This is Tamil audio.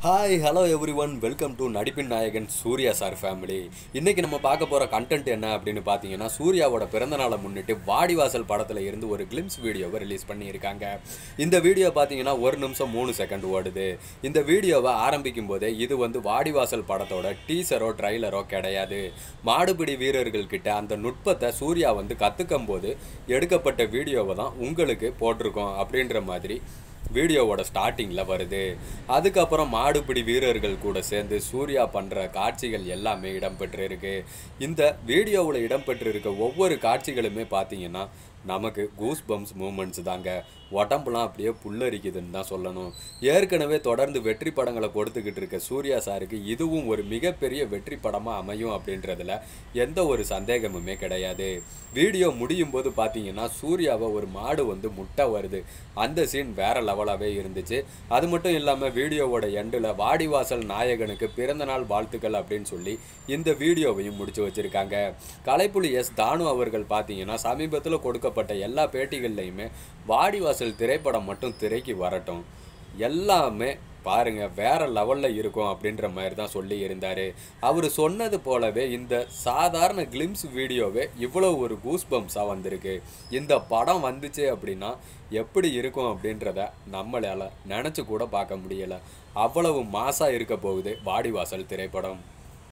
hi hello everyone welcome to நடிப்பின் நாயகன் சூர்யா சார் ஃபேமிலி இன்னைக்கு நம்ம பார்க்க போகிற கண்டென்ட் என்ன அப்படின்னு பார்த்தீங்கன்னா சூர்யாவோட பிறந்த நாளை முன்னிட்டு வாடிவாசல் படத்தில் இருந்து ஒரு கிளிம்ஸ் வீடியோவை ரிலீஸ் பண்ணியிருக்காங்க இந்த வீடியோ பார்த்தீங்கன்னா ஒரு நிமிஷம் மூணு செகண்ட் ஓடுது இந்த வீடியோவை ஆரம்பிக்கும் போதே இது வந்து வாடிவாசல் படத்தோட டீசரோ ட்ரைலரோ கிடையாது மாடுபிடி வீரர்கள் கிட்ட அந்த நுட்பத்தை சூர்யா வந்து கற்றுக்கும் போது எடுக்கப்பட்ட வீடியோவை தான் உங்களுக்கு போட்டிருக்கோம் அப்படின்ற மாதிரி வீடியோவோட ஸ்டார்டிங்கில் வருது அதுக்கப்புறம் மாடுபிடி வீரர்கள் கூட சேர்ந்து சூர்யா பண்ணுற காட்சிகள் எல்லாமே இடம்பெற்றிருக்கு இந்த வீடியோவில் இடம்பெற்றிருக்க ஒவ்வொரு காட்சிகளுமே பார்த்தீங்கன்னா நமக்கு கூஸ் பம்ஸ் மூமெண்ட்ஸ் தாங்க உடம்புலாம் அப்படியே புல்லரிக்குதுன்னு தான் சொல்லணும் ஏற்கனவே தொடர்ந்து வெற்றி படங்களை கொடுத்துக்கிட்டு இருக்க சூர்யா சாருக்கு இதுவும் ஒரு மிகப்பெரிய வெற்றி படமாக அமையும் அப்படின்றதுல எந்த ஒரு சந்தேகமுமே கிடையாது வீடியோ முடியும் போது பார்த்தீங்கன்னா சூர்யாவை ஒரு மாடு வந்து முட்டை வருது அந்த சீன் வேற லெவலாகவே இருந்துச்சு அது மட்டும் இல்லாமல் வீடியோவோட எண்டில் வாடிவாசல் நாயகனுக்கு பிறந்த நாள் வாழ்த்துக்கள் அப்படின்னு சொல்லி இந்த வீடியோவையும் முடிச்சு வச்சிருக்காங்க கலைப்புலி எஸ் தானு அவர்கள் பார்த்தீங்கன்னா சமீபத்தில் கொடுக்கப்பட்ட எல்லா பேட்டிகள்லையுமே வாடிவாசல் திரைப்படம் மட்டும் திரைக்கு வரட்டும் எல்லாமே பாருங்க வேற லெவல்ல இருக்கும் அப்படின்ற மாதிரி தான் சொல்லி இருந்தாரு அவர் சொன்னது போலவே இந்த சாதாரண கிளிம்ஸ் வீடியோவே இவ்வளோ ஒரு கூஸ் பம்ஸாக வந்திருக்கு இந்த படம் வந்துச்சு அப்படின்னா எப்படி இருக்கும் அப்படின்றத நம்மளால நினச்சி கூட பார்க்க முடியல அவ்வளவு மாசா இருக்க போகுது வாடிவாசல் திரைப்படம்